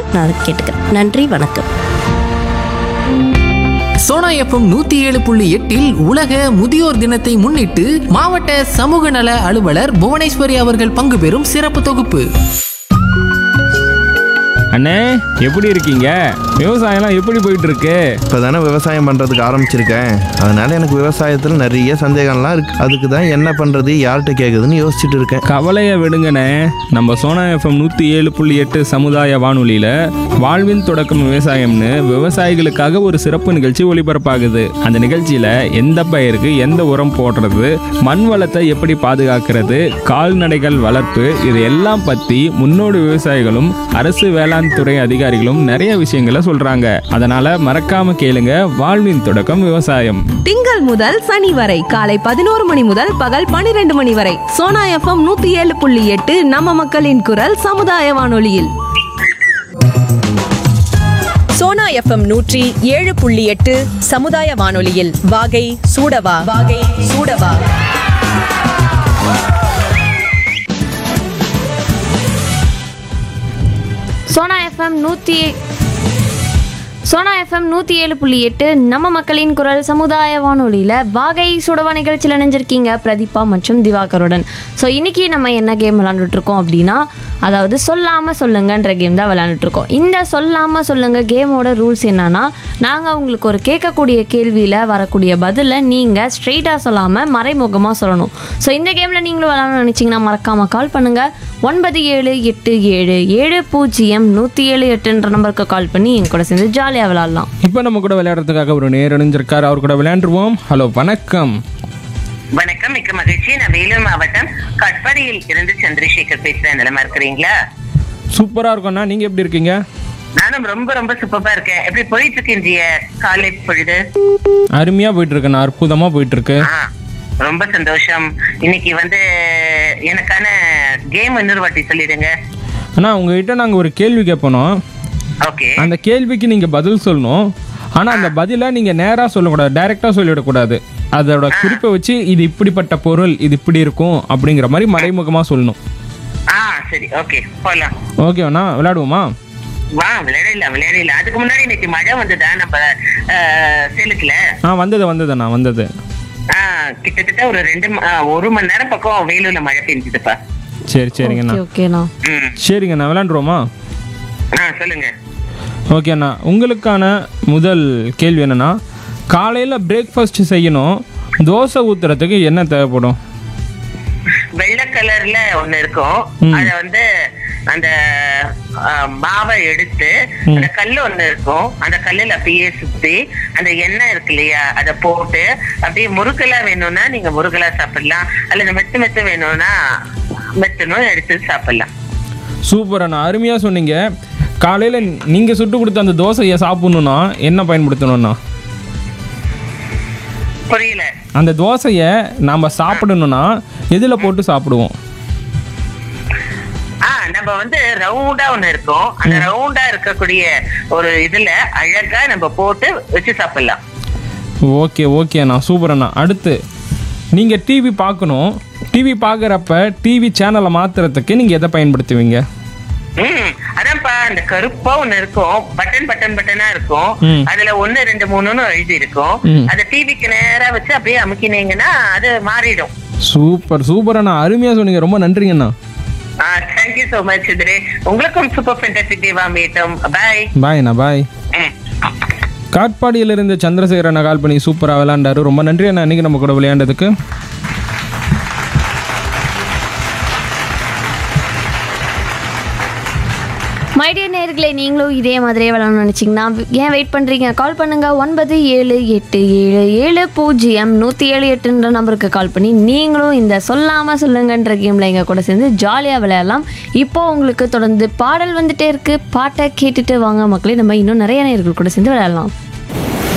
நான் கேட்டுக்கிறேன் நன்றி வணக்கம் சோனா எஃப்எம் நூத்தி ஏழு புள்ளி எட்டில் உலக முதியோர் தினத்தை முன்னிட்டு மாவட்ட சமூக நல அலுவலர் புவனேஸ்வரி அவர்கள் பங்கு பெறும் சிறப்பு தொகுப்பு அண்ணே எப்படி இருக்கீங்க விவசாயம்லாம் எப்படி போயிட்டு இருக்கு இப்போ தானே விவசாயம் பண்ணுறதுக்கு ஆரம்பிச்சிருக்கேன் அதனால எனக்கு விவசாயத்தில் நிறைய சந்தேகம்லாம் இருக்கு அதுக்கு தான் என்ன பண்ணுறது யார்கிட்ட கேட்குதுன்னு யோசிச்சுட்டு இருக்கேன் கவலையை விடுங்கண்ணே நம்ம சோனா எஃப்எம் நூற்றி ஏழு புள்ளி எட்டு சமுதாய வானொலியில் வாழ்வின் தொடக்கம் விவசாயம்னு விவசாயிகளுக்காக ஒரு சிறப்பு நிகழ்ச்சி ஒளிபரப்பாகுது அந்த நிகழ்ச்சியில் எந்த பயிருக்கு எந்த உரம் போடுறது மண் வளத்தை எப்படி பாதுகாக்கிறது கால்நடைகள் வளர்ப்பு இது எல்லாம் பற்றி முன்னோடி விவசாயிகளும் அரசு வேளாண் துறை அதிகாரிகளும் நிறைய விஷயங்களை சொல்றாங்க அதனால மறக்காம கேளுங்க வாழ்வின் தொடக்கம் விவசாயம் திங்கள் முதல் சனி வரை காலை பதினோரு மணி முதல் பகல் பனிரெண்டு மணி வரை சோனா எஃப்எம் நூத்தி ஏழு புள்ளி எட்டு நம்ம மக்களின் குரல் சமுதாய வானொலியில் சோனா எஃப்எம் நூற்றி ஏழு புள்ளி எட்டு சமுதாய வானொலியில் வாகை சூடவா வாகை சூடவா சோனா எஃப்எம் நூற்றி சோனா எஃப்எம் நூற்றி ஏழு புள்ளி எட்டு நம்ம மக்களின் குரல் சமுதாய வானொலியில் வாகை சுடவா நிகழ்ச்சியில் இணைஞ்சிருக்கீங்க பிரதீபா மற்றும் திவாகருடன் ஸோ இன்னைக்கு நம்ம என்ன கேம் விளாண்டுட்ருக்கோம் அப்படின்னா அதாவது சொல்லாமல் சொல்லுங்கன்ற கேம் தான் விளாண்டுட்ருக்கோம் இந்த சொல்லாமல் சொல்லுங்க கேமோட ரூல்ஸ் என்னன்னா நாங்கள் உங்களுக்கு ஒரு கேட்கக்கூடிய கேள்வியில் வரக்கூடிய பதிலை நீங்கள் ஸ்ட்ரெயிட்டாக சொல்லாமல் மறைமுகமாக சொல்லணும் ஸோ இந்த கேமில் நீங்களும் விளாடணும்னு நினச்சிங்கன்னா மறக்காமல் கால் பண்ணுங்கள் ஒன்பது ஏழு எட்டு ஏழு ஏழு பூஜ்ஜியம் நூற்றி ஏழு எட்டுன்ற நம்பருக்கு கால் பண்ணி என் கூட சேர்ந்து ஜாலியாக விளாட்லாம் இப்போ நம்ம கூட விளையாடுறதுக்காக ஒரு நேர் அணிஞ்சிருக்காரு அவர் கூட விளையாண்டுருவோம் ஹலோ வணக்கம் வணக்கம் மிக்க மகிழ்ச்சி நான் வேலூர் மாவட்டம் கட்பாடியில் இருந்து சந்திரசேகர் பேசுறேன் நிலமா இருக்கிறீங்களா சூப்பரா இருக்கோண்ணா நீங்க எப்படி இருக்கீங்க நானும் ரொம்ப ரொம்ப சூப்பரா இருக்கேன் எப்படி போயிட்டு இருக்கு இன்றைய காலை பொழுது அருமையா போயிட்டு இருக்குண்ணா அற்புதமா போயிட்டு இருக்கு ஆ, ரொம்ப சந்தோஷம் இன்னைக்கு வந்து எனக்கான கேம் இன்னொரு வாட்டி சொல்லிடுங்க அண்ணா உங்ககிட்ட நாங்க ஒரு கேள்வி கேட்போனோம் ஓகே அந்த கேள்விக்கு நீங்க பதில் சொல்லணும் ஆனா அந்த பதிலை நீங்க நேரா சொல்லக்கூடாது டைரக்டா சொல்லிடக்கூடாது அதோட குறிப்பை வச்சு இது இப்படிப்பட்ட பொருள் இது இப்படி இருக்கும் அப்படிங்கிற மாதிரி மறைமுகமா சொல்லணும் ஆ சரி ஓகே போலாம் ஓகேண்ணா விளையாடுவோமா வா விளையாடல விளையாடல அதுக்கு முன்னாடி இன்னைக்கு மழை வந்ததா நம்ம ஆ, சேலத்துல ஆ வந்தது வந்ததுண்ணா வந்தது ஆ, கிட்டத்தட்ட ஒரு ரெண்டு ம- ஆ, ஒரு மணி நேரம் பக்கம் வேலூர்ல மழை பெஞ்சுதுப்பா சரி சரிங்கண்ணா ஓகே ஓகேண்ணா ம் சரிங்கண்ணா விளையாண்டுருவோமா ஆ சொல்லுங்க ஓகேண்ணா உங்களுக்கான முதல் கேள்வி என்னன்னா காலையில் பிரேக்ஃபாஸ்ட் செய்யணும் தோசை ஊத்துறதுக்கு என்ன தேவைப்படும் வெள்ளை கலர்ல ஒண்ணு இருக்கும் ம். அத வந்து அந்த ஆ, மாவை எடுத்து அந்த கல்லு ஒண்ணு இருக்கும் அந்த கல்லுல அப்படியே சுத்தி அந்த எண்ணெய் இருக்கு இல்லையா அத போட்டு அப்படியே முறுக்கலா வேணும்னா நீங்க முறுக்கலா சாப்பிடலாம் அல்லது மெத்து மெத்து வேணும்னா மெத்தனும் எடுத்து சாப்பிடலாம் சூப்பர் அண்ணா அருமையாக சொன்னீங்க காலையில் நீங்கள் சுட்டு கொடுத்த அந்த தோசையை சாப்பிட்ணுன்னா என்ன பயன்படுத்தணும்ண்ணா புரியல அந்த தோசையை நாம் சாப்பிடணும்னா எதில் போட்டு சாப்பிடுவோம் ஆ நம்ம வந்து ரவுண்டா ஒண்ணு இருக்கும் அந்த ரவுண்டா இருக்கக்கூடிய ஒரு இதுல அழகா நம்ம போட்டு வச்சு சாப்பிடலாம் ஓகே ஓகே அண்ணா சூப்பர் அண்ணா அடுத்து நீங்கள் டிவி பார்க்கணும் டிவி பார்க்குறப்ப டிவி சேனலை மாற்றுறதுக்கு நீங்கள் எதை பயன்படுத்துவீங்க ம் அதான்ப்பா அந்த கருப்பா ஒண்ணு இருக்கும் பட்டன் பட்டன் பட்டனா இருக்கும் ம். அதுல ஒண்ணு ரெண்டு மூணுன்னு எழுதி இருக்கும் ம். அத டிவிக்கு நேரா வச்சு அப்படியே அமுக்கினீங்கன்னா அது மாறிடும் சூப்பர் சூப்பர் அண்ணா அருமையாக சொன்னீங்க ரொம்ப நன்றிங்கண்ணா தேங்க்யூ சோ மச் இதுரே உங்களுக்கும் சூப்பர் ஃபென்டாஸ்டிக் டேவா மீட்டும் பாய் பாய்ண்ணா பாய் காட்பாடியிலிருந்து சந்திரசேகர் அண்ணா கால் பண்ணி சூப்பராக விளையாண்டாரு ரொம்ப நன்றி அண்ணா இன்னைக்கு நம்ம கூட விளையாண்டதுக்கு மைடியர் நேர்களே நீங்களும் இதே மாதிரியே விளாடணும்னு நினச்சிங்கன்னா ஏன் வெயிட் பண்ணுறீங்க கால் பண்ணுங்கள் ஒன்பது ஏழு எட்டு ஏழு ஏழு பூஜ்ஜியம் நூற்றி ஏழு எட்டுன்ற நம்பருக்கு கால் பண்ணி நீங்களும் இந்த சொல்லாமல் சொல்லுங்கன்ற கேமில் எங்கள் கூட சேர்ந்து ஜாலியாக விளையாடலாம் இப்போ உங்களுக்கு தொடர்ந்து பாடல் வந்துட்டே இருக்குது பாட்டை கேட்டுட்டு வாங்க மக்களே நம்ம இன்னும் நிறைய நேர்கள் கூட சேர்ந்து விளையாடலாம்